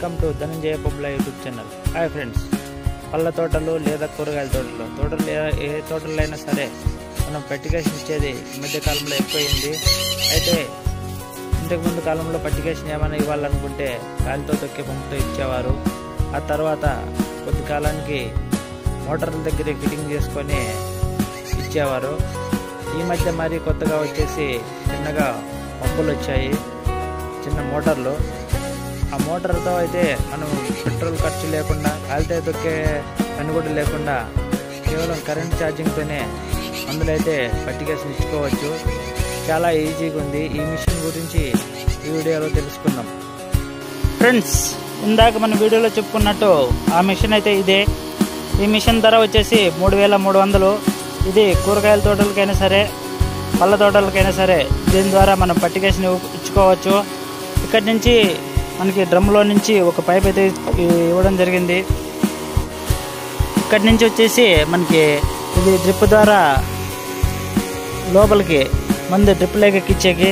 welcome to Dhananjaya పబ్ల YouTube channel hi friends పళ్ళ తోటలు లేదా కూరగాయల తోటలు తోటలు ఏ- ఏ తోటల్లో అయినా సరే మనం పట్టికేషన్ ఇచ్చేది ఈ మధ్య కాలంలో ఎక్కువైంది అయితే ఇంతకుముందు కాలంలో పట్టికేషన్ ఏమైనా ఇవ్వాలనుకుంటే కాలితో తొక్కే పంపుతో ఇచ్చేవారు ఆ తర్వాత కొద్ది కాలానికి మోటార్ల దగ్గర ఫిట్టింగ్ చేసుకొని ఇచ్చేవారు ఈ మధ్య మరి కొత్తగా వచ్చేసి చిన్నగా పంపులు వచ్చాయి చిన్న మోటార్లు ఆ మోటార్తో అయితే మనం పెట్రోల్ ఖర్చు లేకుండా కాలితే తొక్కే పని కూడా లేకుండా కేవలం కరెంట్ ఛార్జింగ్తోనే అందులో అయితే పట్టికేషన్ ఇచ్చుకోవచ్చు చాలా ఈజీగా ఉంది ఈ మిషన్ గురించి ఈ వీడియోలో తెలుసుకుందాం ఫ్రెండ్స్ ఇందాక మన వీడియోలో చెప్పుకున్నట్టు ఆ మిషన్ అయితే ఇదే ఈ మిషన్ ధర వచ్చేసి మూడు వేల మూడు వందలు ఇది కూరగాయల తోటలకైనా సరే పళ్ళ తోటలకైనా సరే దీని ద్వారా మనం పట్టికేషన్ ఇవ్వ- ఇచ్చుకోవచ్చు ఇక్కడి నుంచి మనకి డ్రమ్లో నుంచి ఒక పైప్ అయితే ఇవ్వడం జరిగింది ఇక్కడి నుంచి వచ్చేసి మనకి ఇది డ్రిప్ ద్వారా లోపలికి మందు డ్రిప్ లేక ఇచ్చేకి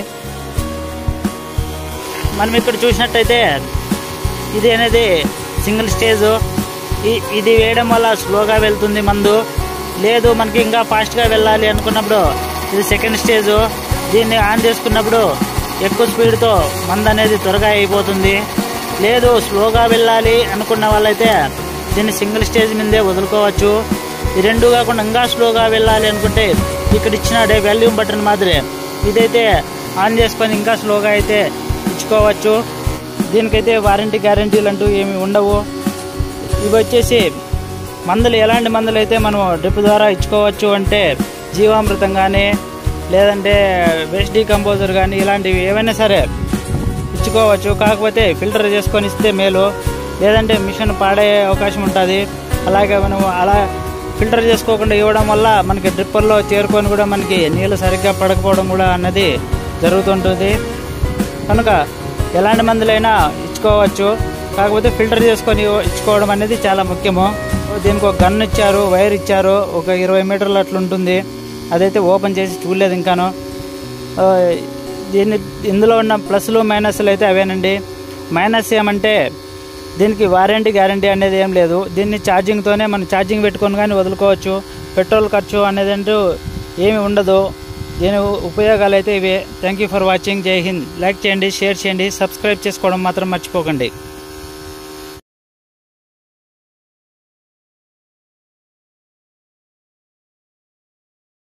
మనం ఇక్కడ చూసినట్టయితే ఇది అనేది సింగిల్ స్టేజ్ ఈ- ఇది వేయడం వల్ల స్లోగా వెళ్తుంది మందు లేదు మనకి ఇంకా ఫాస్ట్గా వెళ్ళాలి అనుకున్నప్పుడు ఇది సెకండ్ స్టేజ్ దీన్ని ఆన్ చేసుకున్నప్పుడు ఎక్కువ స్పీడ్తో మందు అనేది త్వరగా అయిపోతుంది లేదు స్లోగా వెళ్ళాలి అనుకున్న వాళ్ళైతే దీన్ని సింగిల్ స్టేజ్ మీదే వదులుకోవచ్చు ఈ రెండు కాకుండా ఇంకా స్లోగా వెళ్ళాలి అనుకుంటే ఇక్కడ ఇచ్చిన వాల్యూమ్ బటన్ మాదిరి ఇదైతే ఆన్ చేసుకొని ఇంకా స్లోగా అయితే ఇచ్చుకోవచ్చు దీనికైతే వారంటీ గ్యారంటీలు అంటూ ఏమి ఉండవు ఇవి వచ్చేసి మందులు ఎలాంటి మందులు అయితే మనం డ్రిప్ ద్వారా ఇచ్చుకోవచ్చు అంటే జీవామృతం కానీ లేదంటే వేస్ట్ డీకంపోజర్ కానీ ఇలాంటివి ఏవైనా సరే ఇచ్చుకోవచ్చు కాకపోతే ఫిల్టర్ చేసుకొని ఇస్తే మేలు లేదంటే మిషన్ పాడే అవకాశం ఉంటుంది అలాగే మనం అలా ఫిల్టర్ చేసుకోకుండా ఇవ్వడం వల్ల మనకి డ్రిప్పర్లో చేరుకొని కూడా మనకి నీళ్ళు సరిగ్గా పడకపోవడం కూడా అన్నది జరుగుతుంటుంది కనుక ఎలాంటి మందులైనా ఇచ్చుకోవచ్చు కాకపోతే ఫిల్టర్ చేసుకొని ఇవ్వ- ఇచ్చుకోవడం అనేది చాలా ముఖ్యము దీనికి ఒక గన్ ఇచ్చారు వైర్ ఇచ్చారు ఒక ఇరవై మీటర్లు అట్లా ఉంటుంది అదైతే ఓపెన్ చేసి చూడలేదు ఇంకాను ఆ, దీన్ని ఇందులో ఉన్న ప్లస్లు మైనస్లు అయితే అవేనండి మైనస్ ఏమంటే దీనికి వారంటీ గ్యారంటీ అనేది ఏం లేదు దీన్ని ఛార్జింగ్తోనే మనం ఛార్జింగ్ పెట్టుకొని కానీ వదులుకోవచ్చు పెట్రోల్ ఖర్చు అనేది అంటూ ఏమి ఉండదు దీని ఉపయోగాలు అయితే ఇవే thank you for watching Jai Hind like చేయండి షేర్ చేయండి సబ్స్క్రైబ్ చేసుకోవడం మాత్రం మర్చిపోకండి